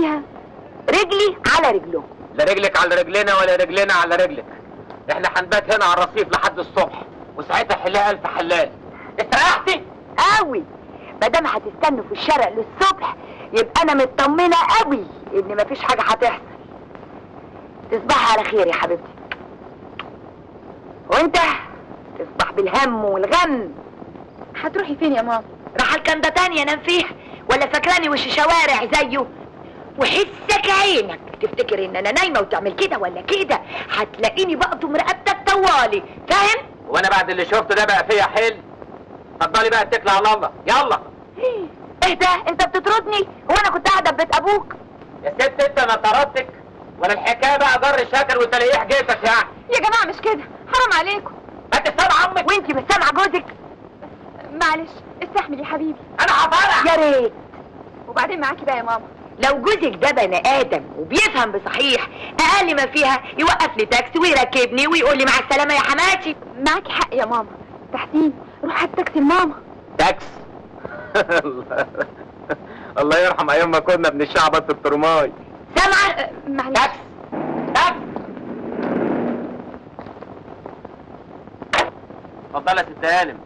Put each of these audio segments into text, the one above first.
فيها رجلي على رجله لا رجلك على رجلنا ولا رجلنا على رجلك احنا هنبات هنا على الرصيف لحد الصبح وساعتها حلها الف حلال استريحتي قوي ما دام هتستنوا في الشارع للصبح يبقى انا مطمنه قوي ان مفيش حاجه هتحصل تصبحي على خير يا حبيبتي وانت تصبح بالهم والغم هتروحي فين يا ماما راح الكنده تانية انام فيها ولا فاكراني وش شوارع زيه وحسك عينك تفتكر ان انا نايمه وتعمل كده ولا كده هتلاقيني بقطم رقبتك طوالي فاهم وانا بعد اللي شفته ده بقى فيا حل اتفضلي بقى اتكلي على الله يلا ايه ده انت بتطردني هو انا كنت قاعده في بيت ابوك يا ست انت انا طردتك ولا الحكايه بقى جر شكل وتلاقيه حكايتك يعني يا جماعه مش كده حرام عليكم ما انت سامع امك وانت مش سامعه جوزك معلش استحمل يا حبيبي انا هفرح يا ريت وبعدين معاكي بقى يا ماما لو جوزك ده بني ادم وبيفهم بصحيح اقل ما فيها يوقف لي تاكسي ويركبني ويقول لي مع السلامه يا حماتي معاكي حق يا ماما تحسين روح هات تاكسي لماما تاكس الله يرحم ايام ما كنا بنشعبط الترماي سامعه أه، معلش تاكس تاكس اتفضلي يا ست هانم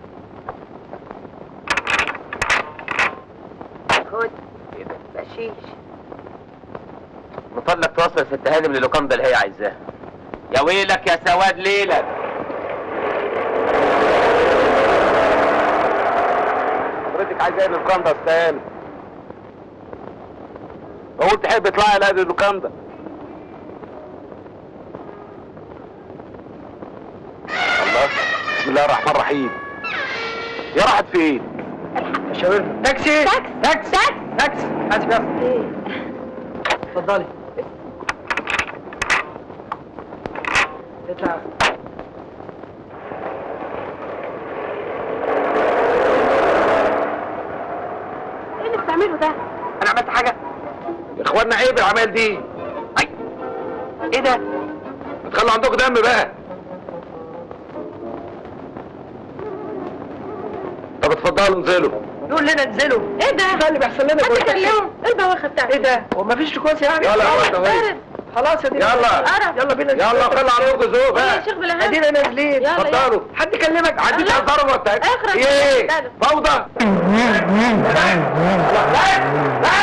خد ايه ده بشيش من فضلك توصل يا ست هانم للوكاندا اللي هي عايزاها يا ويلك يا سواد ليلك حضرتك عايزه ايه للوكاندا يا ست هانم هو انت تحب تطلعي على اللوكاندا الله بسم الله الرحمن الرحيم يا راحت فين شاور تاكسي تاكس تاكس تاكس تاكسي هاتي بس اتفضلي اطلع ايه اللي بتعمله ده انا عملت حاجه يا اخوانا عيب العمال دي اي ايه ده تخلوا عندكم دم بقى طب اتفضلوا انزلوا يقول لنا انزلوا ايه ده ده اللي بيحصل لنا حد كلمه ايه البواخه بتاعتك ايه ده هو مفيش ركوز يعني يلا يا واد، واد. بارد خلاص يا دي يلا. يلا بينا يلا خلوا عندكم ذوق ايه يا بقى شيخ بالهنا ادينا نازلين يلا، يلا. اتفضلوا حد كلمك عندي يلا. تضرب ولا اخرج. ايه يلا. فوضى لا لا لا